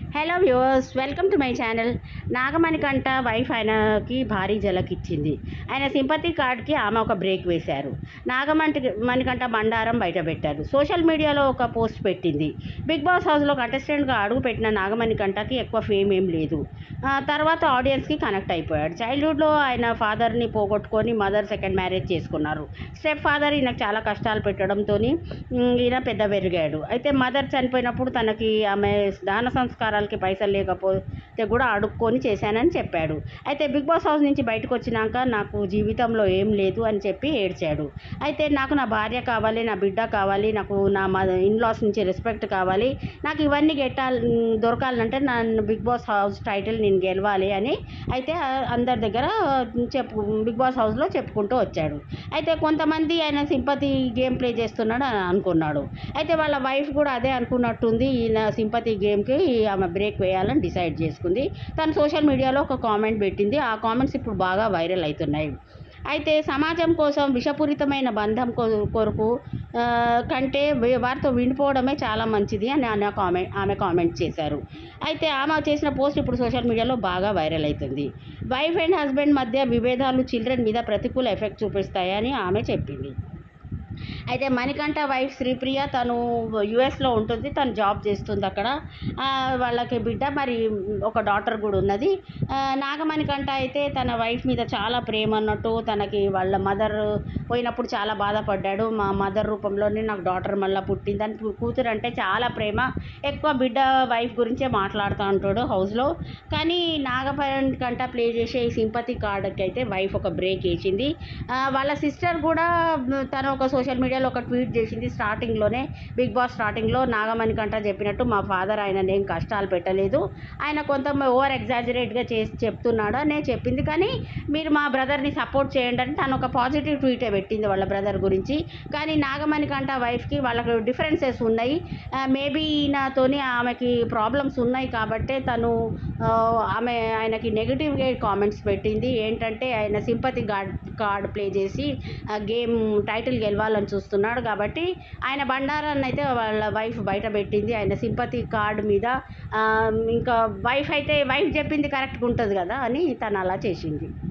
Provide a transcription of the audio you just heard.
hello viewers welcome to my channel Nagamanikanta wife ఆయనకి భారీ జలకిచ్చింది ఆయన సింపతి కార్డ్కి ఆమె ఒక బ్రేక్ వేశారు నాగమణి మణికంట బండారం బయట పెట్టారు సోషల్ మీడియాలో ఒక పోస్ట్ పెట్టింది బిగ్ బాస్ హౌస్లో కంటెస్టెంట్గా అడుగు పెట్టిన నాగమణికంటకి ఎక్కువ ఫేమ్ ఏం లేదు ఆ తర్వాత ఆడియన్స్కి కనెక్ట్ అయిపోయాడు చైల్డ్హుడ్లో ఆయన ఫాదర్ని పోగొట్టుకొని మదర్ సెకండ్ మ్యారేజ్ చేసుకున్నారు స్టెప్ ఫాదర్ ఈయనకు చాలా కష్టాలు పెట్టడంతో ఈయన పెద్ద పెరిగాడు అయితే మదర్ చనిపోయినప్పుడు తనకి ఆమె దాన సంస్కారాలకి పైసలు లేకపోతే కూడా అడుక్కొని చేశానని చెప్పాడు అయితే బిగ్ బాస్ హౌస్ నుంచి బయటకు వచ్చినాక నాకు జీవితంలో ఏం లేదు అని చెప్పి ఏడ్చాడు అయితే నాకు నా భార్య కావాలి నా బిడ్డ కావాలి నాకు నా ఇన్లాస్ నుంచి రెస్పెక్ట్ కావాలి నాకు ఇవన్నీ గెట్టాలి దొరకాలంటే నన్ను బిగ్ బాస్ హౌస్ టైటిల్ నేను గెలవాలి అని అయితే అందరి దగ్గర చెప్పు బిగ్ బాస్ హౌస్లో చెప్పుకుంటూ వచ్చాడు అయితే కొంతమంది ఆయన సింపతి గేమ్ ప్లే చేస్తున్నాడు అని అనుకున్నాడు అయితే వాళ్ళ వైఫ్ కూడా అదే అనుకున్నట్టుంది ఈయన సింపతి గేమ్కి ఆమె బ్రేక్ వేయాలని డిసైడ్ చేసుకుంది తను సోషల్ మీడియాలో ఒక కామెంట్ పెట్టింది ఆ కామెంట్స్ ఇప్పుడు బాగా వైరల్ అవుతున్నాయి అయితే సమాజం కోసం విషపూరితమైన బంధం కొ- కొరకు ఆ, కంటే వే- వారితో విడిపోవడమే చాలా మంచిది అని ఆమె కామెంట్ ఆమె కామెంట్ చేశారు అయితే ఆమె చేసిన పోస్ట్ ఇప్పుడు సోషల్ మీడియాలో బాగా వైరల్ అవుతుంది వైఫ్ అండ్ హస్బెండ్ మధ్య విభేదాలు చిల్డ్రన్ మీద ప్రతికూల ఎఫెక్ట్ చూపిస్తాయని ఆమె చెప్పింది అయితే మణికంఠ వైఫ్ శ్రీప్రియ తను యుఎస్లో ఉంటుంది తను జాబ్ చేస్తుంది అక్కడ ఆ, వాళ్ళకి బిడ్డ మరి ఒక డాటర్ కూడా ఉన్నది ఆ, నాగమణికంఠ అయితే తన వైఫ్ మీద చాలా ప్రేమ అన్నట్టు తనకి వాళ్ళ మదర్ పోయినప్పుడు చాలా బాధపడ్డాడు మా మదర్ రూపంలోనే నాకు డాటర్ మళ్ళీ పుట్టింది అని కూతురు అంటే చాలా ప్రేమ ఎక్కువ బిడ్డ వైఫ్ గురించే మాట్లాడుతూ ఉంటాడు హౌస్లో కానీ నాగమణికంఠ ప్లే చేసే ఈ సింపతి కార్డ్కి అయితే వైఫ్ ఒక బ్రేక్ వేసింది ఆ, వాళ్ళ సిస్టర్ కూడా మ్, తను ఒక సోషల్ మీడియాలో ఒక ట్వీట్ చేసింది స్టార్టింగ్లోనే బిగ్ బాస్ స్టార్టింగ్లో నాగమణి కంట చెప్పినట్టు మా ఫాదర్ ఆయన ఏం కష్టాలు పెట్టలేదు ఆయన కొంత ఓవర్ ఎగ్జాజరేట్గా చేసి చెప్తున్నాడు అనే చెప్పింది కానీ మీరు మా బ్రదర్ని సపోర్ట్ చేయండి అని తను ఒక పాజిటివ్ ట్వీటే పెట్టింది వాళ్ళ బ్రదర్ గురించి కానీ నాగమణి కంట వైఫ్కి వాళ్ళకు డిఫరెన్సెస్ ఉన్నాయి మేబీ ఈయనతోని ఆమెకి ప్రాబ్లమ్స్ ఉన్నాయి కాబట్టే తను ఆ, ఆమె ఆయనకి నెగిటివ్గా కామెంట్స్ పెట్టింది ఏంటంటే ఆయన సింపతి గార్డ్ కార్డ్ ప్లే చేసి ఆ గేమ్ టైటిల్ గెలవాలని చూస్తున్నాడు కాబట్టి ఆయన బండారాన్ని అయితే వాళ్ళ వైఫ్ బయట పెట్టింది ఆయన సింపతి కార్డ్ మీద ఆ, ఇంకా వైఫ్ అయితే వైఫ్ చెప్పింది కరెక్ట్గా ఉంటుంది కదా అని తను అలా చేసింది